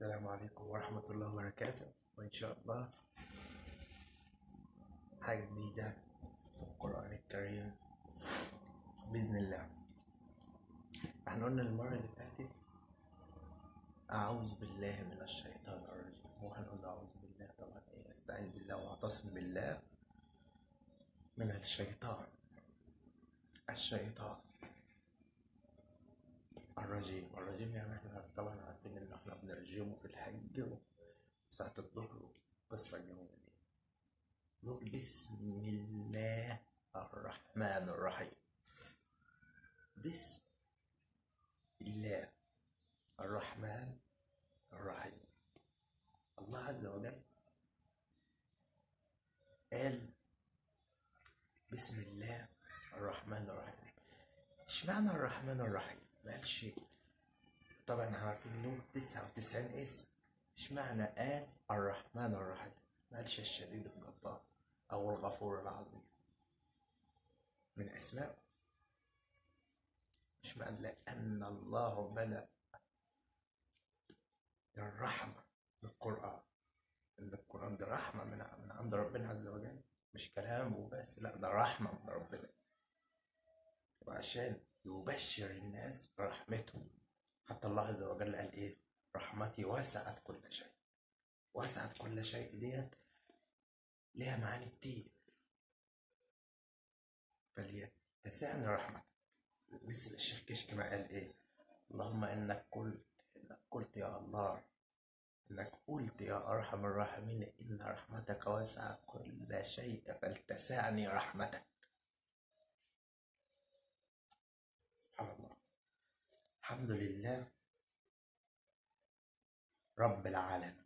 السلام عليكم ورحمة الله وبركاته وإن شاء الله حاجة جديدة في القرآن الكريم بإذن الله احنا قلنا المرة اللي فاتت أعوذ بالله من الشيطان الرجيم وهنقول أعوذ بالله طبعا إيه أستعين بالله وأعتصم بالله من الشيطان الشيطان الرجيم الرجيم يعني احنا طبعا عارفين ان احنا بنرجمه في الحج وساعة الظهر قصة جميلة دي نقول بسم الله الرحمن الرحيم بسم الله الرحمن الرحيم الله عز وجل قال بسم الله الرحمن الرحيم اشمعنى الرحمن الرحيم ما قالش طبعا احنا عارفين له 99 اسم اشمعنى قال الرحمن الرحيم ما قالش الشديد الجبار او الغفور العظيم من اسماء اشمعنى لان الله بدأ الرحمة بالقرآن ان القرآن ده رحمة من من عند ربنا عز وجل مش كلام وبس لا ده رحمة من ربنا وعشان يبشر الناس برحمته حتى الله عز وجل قال ايه رحمتي وسعت كل شيء وسعت كل شيء ديت ليها معاني كتير فليتسعني رحمتك مثل الشيخ كشك ما قال ايه اللهم انك قلت انك قلت يا الله انك قلت يا ارحم الراحمين ان رحمتك وسع كل شيء فلتسعني رحمتك سبحان الله الحمد لله رب العالمين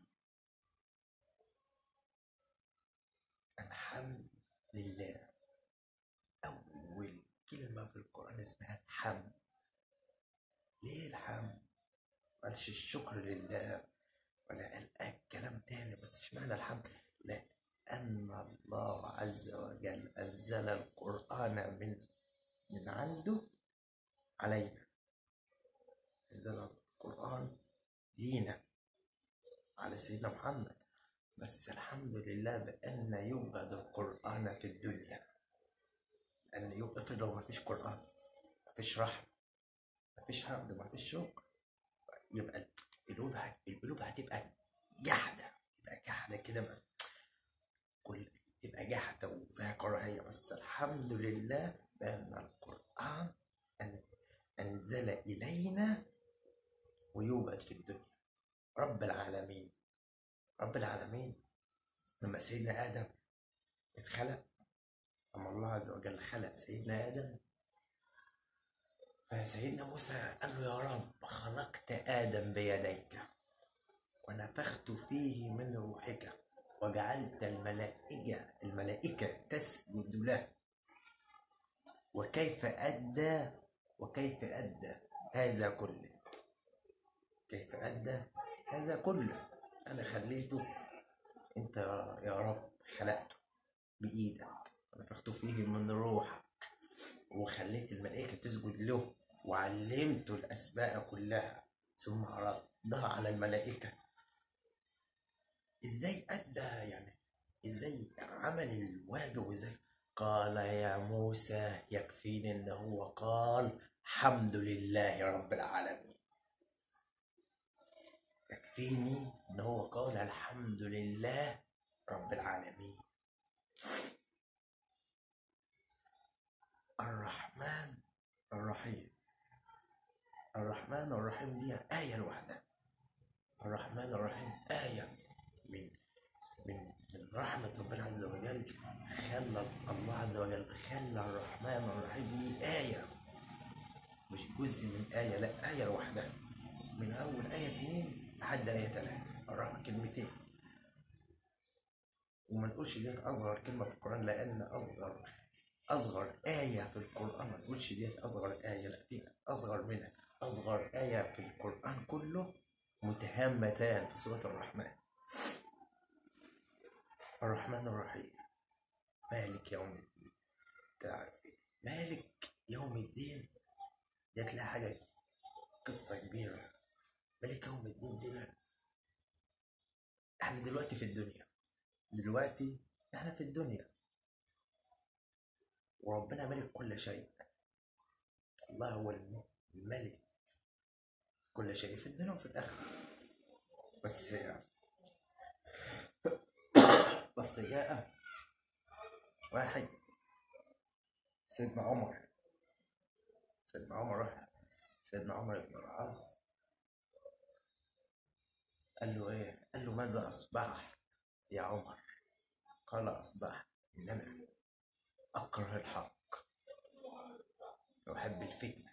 الحمد لله أول كلمة في القرآن اسمها الحمد ليه الحمد؟ قالش الشكر لله ولا قال آه كلام تاني بس اشمعنى الحمد؟ لأن الله عز وجل أنزل القرآن من من عنده علينا انزل القرآن لينا على سيدنا محمد بس الحمد لله بأن يوجد القرآن في الدنيا أن يوجد افرض لو مفيش قرآن مفيش رحمة مفيش حمد مفيش شكر يبقى القلوب هت- القلوب هتبقى جحدة تبقى جحدة كده ما- كل تبقى جحدة وفيها كراهية بس الحمد لله بأن القرآن أن أنزل إلينا ويوجد في الدنيا رب العالمين رب العالمين لما سيدنا آدم اتخلق أما الله عز وجل خلق سيدنا آدم فسيدنا موسى قال له يا رب خلقت آدم بيديك ونفخت فيه من روحك وجعلت الملائكة الملائكة تسجد له وكيف أدى وكيف أدى هذا كله كيف أدى هذا كله أنا خليته أنت يا رب خلقته بإيدك ونفخت فيه من روحك وخليت الملائكة تسجد له وعلمته الأسماء كلها ثم عرضها على الملائكة إزاي أدى يعني إزاي عمل الواجب وإزاي قال يا موسى يكفيني إن هو قال الحمد لله رب العالمين يكفيني إن هو قال الحمد لله رب العالمين الرحمن الرحيم الرحمن الرحيم دي آية لوحدها الرحمن الرحيم آية من من من رحمة ربنا عز وجل خلى الله عز وجل خلى الرحمن الرحيم دي آية مش جزء من آية لا آية لوحدها من أول آية اتنين لحد آية تلاتة الرحمة كلمتين وما نقولش ديت أصغر كلمة في القرآن لأن أصغر أصغر آية في القرآن ما نقولش ديت أصغر آية لا في أصغر منها أصغر آية في القرآن كله متهمتان في سورة الرحمن الرحمن الرحيم مالك يوم الدين تعرف إيه؟ مالك يوم الدين دي تلاقي حاجة قصة كبيرة مالك يوم الدين دي بقى احنا دلوقتي في الدنيا دلوقتي احنا في الدنيا وربنا ملك كل شيء الله هو الم- الملك كل شيء في الدنيا وفي الآخرة بس بس جاء واحد سيدنا عمر سيدنا عمر راح سيدنا عمر بن العاص قال له ايه قال له ماذا اصبحت يا عمر قال اصبحت ان انا اكره الحق واحب الفتنه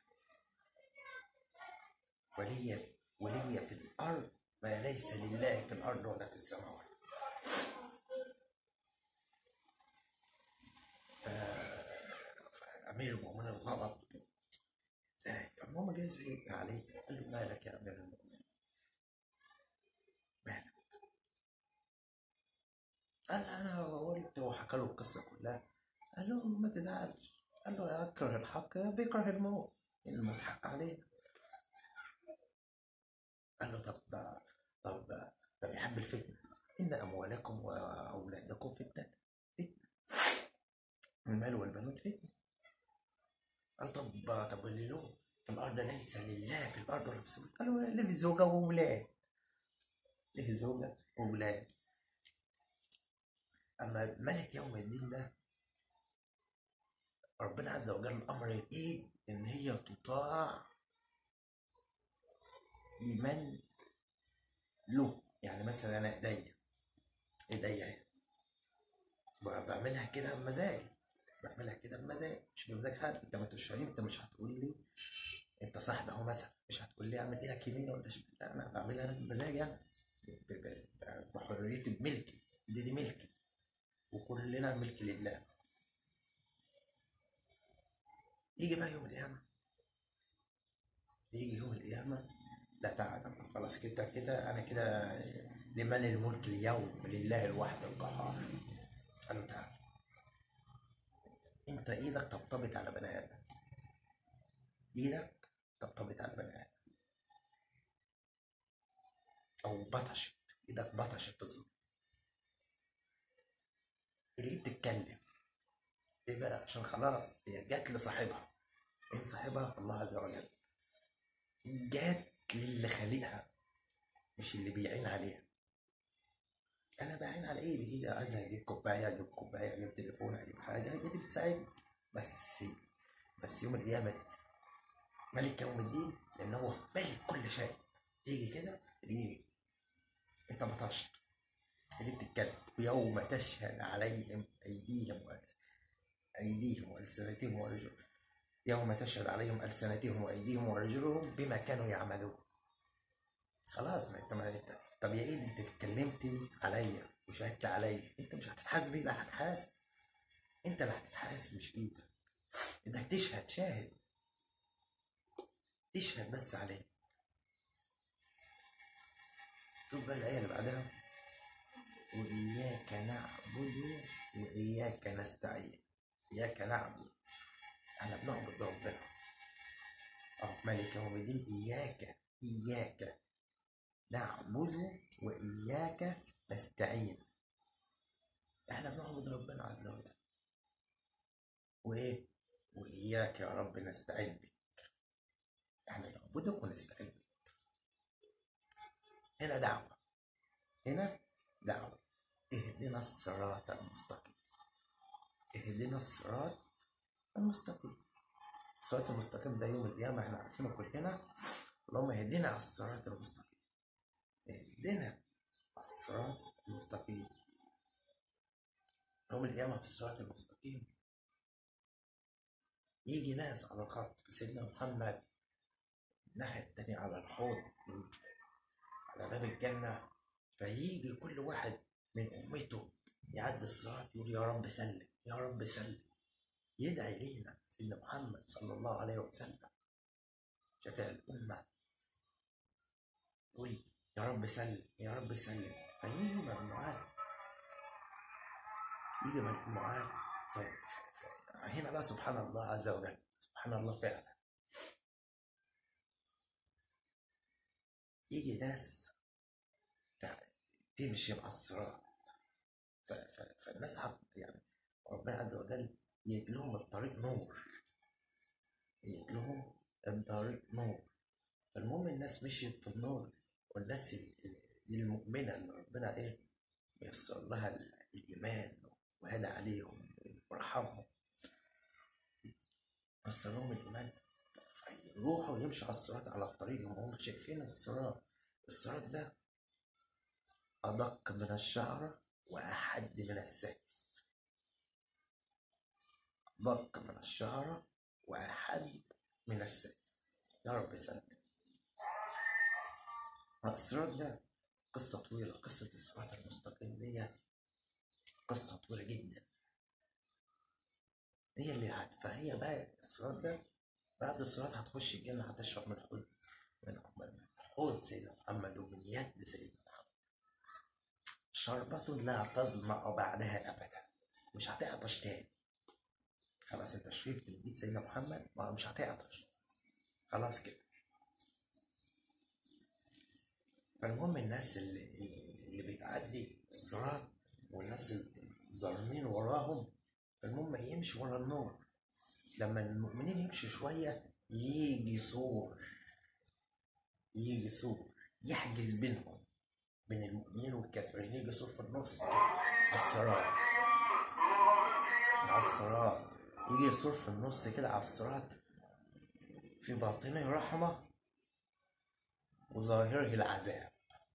ولي ولي في الارض ما ليس لله في الارض ولا في السماوات فامير المؤمنين غضب ازاي فالمهم جه سيدنا علي قال له مالك يا امير المؤمنين مالك قال انا قلت وحكى له القصه كلها قال له ما تزعلش قال له يكره الحق بيكره الموت الموت حق عليه قال له طب طب طب يحب الفتنه ان اموالكم واولادكم فتنه فتنه المال والبنون فتنه قال طب طب اللي له في الارض ليس لله في الارض ولا في السماء قال له له زوجه واولاد له زوجه واولاد اما ملك يوم الدين ده ربنا عز وجل امر الايد ان هي تطاع لمن له يعني مثلا انا ايديا ايديا اهي بعملها كده بمزاجي بعملها كده بمزاج مش بمزاج حد انت ما تشهد انت مش هتقول لي انت صاحبي اهو مثلا مش هتقول لي اعمل ايدك يمين ولا شمال لا انا بعملها انا بمزاجي انا ب- ب- ب- بحريتي بملكي دي دي ملكي وكلنا ملك لله يجي بقى يوم القيامة يجي يوم القيامة لا تعالى خلاص كده كده أنا كده لمن الملك اليوم لله الواحد القهار قال له تعالى أنت إيدك طبطبت على بني آدم إيدك طبطبت على بني آدم أو بطشت إيدك بطشت الظلم الإيد تتكلم ليه بقى؟ عشان خلاص هي جت لصاحبها مين صاحبها؟ الله عز وجل جت للي خالقها مش اللي بيعين عليها انا بعين على ايدي ايدي عايز اجيب كوبايه اجيب كوبايه اجيب تليفون اجيب حاجه ايدي بتساعدني بس بس يوم القيامه ملك يوم الدين لان هو ملك كل شيء تيجي كده تيجي انت بطشت تيجي بتتكلم ويوم تشهد عليهم ايديهم وألسنتهم أيديهم وألسنتهم وأرجلهم يوم تشهد عليهم ألسنتهم وأيديهم وأرجلهم بما كانوا يعملون خلاص ما انت ما انت طب يا ايدي انت اتكلمت عليا وشهدت عليا انت مش هتتحاسب لا هتتحاسب انت اللي هتتحاسب مش ايدك انك تشهد شاهد تشهد بس عليك شوف بقى الآية اللي بعدها وإياك نعبد وإياك نستعين إياك نعبد احنا بنعبد ربنا اه ملك يوم الدين إياك إياك نعبد وإياك نستعين احنا بنعبد ربنا عز وجل وإيه وإياك يا رب نستعين بك احنا نعبدك ونستعين بك هنا دعوة هنا دعوة اهدنا الصراط المستقيم اهدنا الصراط المستقيم الصراط المستقيم ده يوم القيامة احنا عارفينه كلنا اللهم اهدنا على الصراط المستقيم اهدنا على الصراط المستقيم يوم القيامة في الصراط المستقيم يجي ناس على الخط سيدنا محمد الناحية التانية على الحوض على باب الجنة فيجي كل واحد من أمته يعدي الصراط يقول يا رب سلم يا رب سلم يدعي لينا سيدنا محمد صلى الله عليه وسلم شفيع الأمة يقول يا رب سلم يا رب سلم فيجي مجموعات يجي مجموعات ف... ف... ف... هنا بقى سبحان الله عز وجل سبحان الله فعلا يجي ناس تع- تمشي مع الصراط ف... ف... فالناس حط يعني ربنا عز وجل يجيب لهم الطريق نور يجيب لهم الطريق نور فالمهم الناس مشيت في النور والناس ال- المؤمنة اللي ربنا ايه ييسر لها ال- الإيمان وهدى عليهم ورحمهم ييسر لهم الإيمان يروحوا يمشوا على الصراط على الطريق وهم شايفين الصراط الصراط ده أدق من الشعرة وأحد من السيف أدق من الشعرة وأحد من السيف يا رب سلم الصراط ده قصة طويلة قصة الصراط المستقيم دي قصة طويلة جدا هي اللي هت فهي بقى الصراط ده بعد الصراط هتخش الجنة هتشرب من حوض من من حوض سيدنا محمد ومن يد سيدنا محمد شربة لا تظمأ بعدها أبدا مش هتعطش تاني خلاص انت شربت من ايد سيدنا محمد ما مش هتعطش خلاص كده فالمهم الناس اللي اللي بتعدي الصراط والناس الظالمين وراهم فالمهم يمشي ورا النور لما المؤمنين يمشوا شوية يجي سور يجي سور يحجز بينهم بين المؤمنين والكافرين يجي سور في النص كده على الصراط على الصراط يجي سور في النص كده على الصراط في باطنه رحمة وظاهره العذاب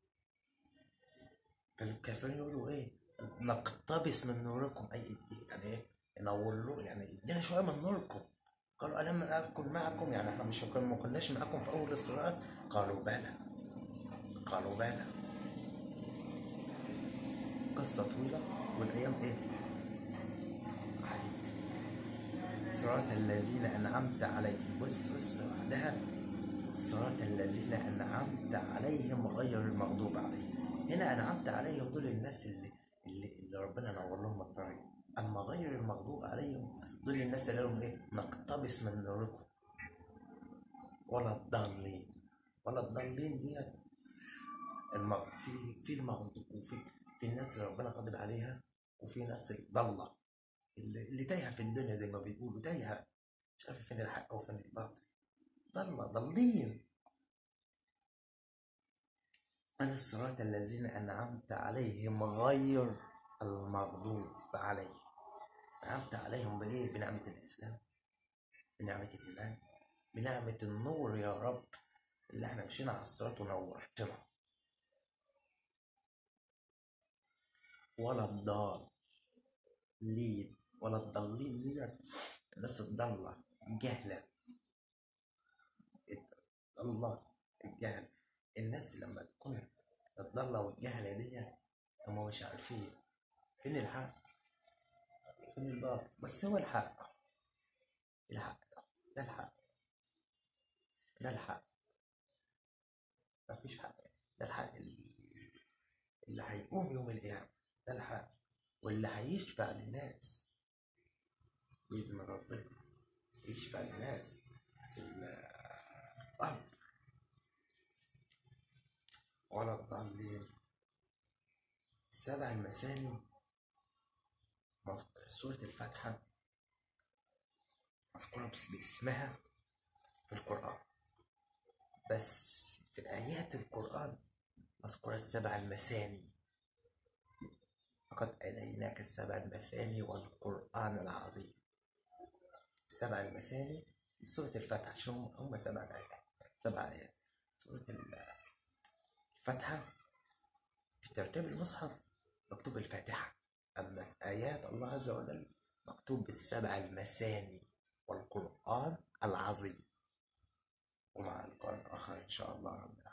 فالكافرين يقولوا ايه نقتبس من نوركم اي يعني ايه ينور له يعني ادينا شويه من نوركم قالوا الم اكن معكم يعني احنا مش كنا- ما كناش معاكم في اول الصراط قالوا بلى قالوا بلى قصه طويله والايام ايه عادي صراط الذين انعمت عليهم بص بص بعدها صراط الذين انعمت عليهم غير المغضوب عليهم هنا انعمت عليهم دول الناس اللي اللي, اللي ربنا نور لهم الطريق اما غير المغضوب عليهم دول الناس اللي لهم ايه نقتبس من نوركم ولا الضالين ولا الضالين ديت المغ... في في المغضوب وفي في الناس اللي ربنا غضب عليها وفي ناس ضالة اللي, اللي تايهه في الدنيا زي ما بيقولوا تايهه مش عارفه فين الحق وفين الباطل ضالة ضالين أنا الصراط الذين أنعمت عليهم غير المغضوب عليهم أنعمت عليهم بإيه؟ بنعمة الإسلام بنعمة الإيمان بنعمة النور يا رب اللي احنا مشينا على الصراط ونورتنا ولا الضالين ولا الضالين ديت الناس الضالة جهلة الله الجهل الناس لما تكون الضالة والجهلة دي هم مش عارفين فين الحق فين الباطل بس هو الحق الحق ده ده الحق ده الحق مفيش حق ده الحق اللي, اللي هيقوم يوم القيامة ده الحق واللي هيشفع للناس بإذن ربنا يشفع للناس في الأرض ولا الضالين السبع المثاني مذكورة سورة الفاتحة مذكورة بس- باسمها في القرآن بس في آيات القرآن مذكورة السبع المثاني لقد أتيناك السبع المثاني والقرآن العظيم السبع المثاني في سورة الفاتحة عشان هم هم سبع آيات سبع آيات سورة الفاتحة في ترتيب المصحف مكتوب الفاتحة أما في آيات الله عز وجل مكتوب بالسبع المثاني والقرآن العظيم ومع القرآن الآخر إن شاء الله رب العالمين